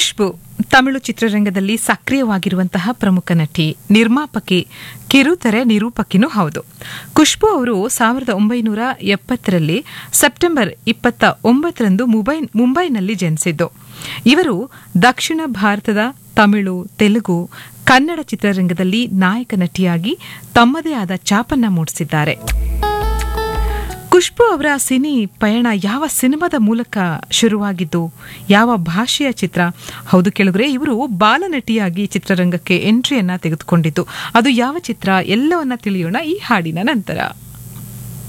ಖುಷ್ಬು ತಮಿಳು ಚಿತ್ರರಂಗದಲ್ಲಿ ಸಕ್ರಿಯವಾಗಿರುವಂತಹ ಪ್ರಮುಖ ನಟಿ ನಿರ್ಮಾಪಕಿ ಕಿರುತೆರೆ ನಿರೂಪಕಿನೂ ಹೌದು ಖುಷ್ಬು ಅವರು ಸಾವಿರದ ಒಂಬೈನೂರ ಎಪ್ಪತ್ತರಲ್ಲಿ ಸೆಪ್ಟೆಂಬರ್ ಇಪ್ಪತ್ತ ಒಂಬತ್ತರಂದು ಮುಂಬೈ ಮುಂಬೈನಲ್ಲಿ ಜನಿಸಿದ್ದು ಇವರು ದಕ್ಷಿಣ ಭಾರತದ ತಮಿಳು ತೆಲುಗು ಕನ್ನಡ ಚಿತ್ರರಂಗದಲ್ಲಿ ನಾಯಕ ನಟಿಯಾಗಿ ತಮ್ಮದೇ ಆದ ಛಾಪನ್ನ ಮೂಡಿಸಿದ್ದಾರೆ ಖುಷ್ಬು ಅವರ ಸಿನಿ ಪಯಣ ಯಾವ ಸಿನಿಮಾದ ಮೂಲಕ ಶುರುವಾಗಿದ್ದು ಯಾವ ಭಾಷೆಯ ಚಿತ್ರ ಹೌದು ಕೇಳಿದ್ರೆ ಇವರು ಬಾಲನಟಿಯಾಗಿ ಚಿತ್ರರಂಗಕ್ಕೆ ಎಂಟ್ರಿಯನ್ನ ತೆಗೆದುಕೊಂಡಿದ್ದು ಅದು ಯಾವ ಚಿತ್ರ ಎಲ್ಲವನ್ನ ತಿಳಿಯೋಣ ಈ ಹಾಡಿನ ನಂತರ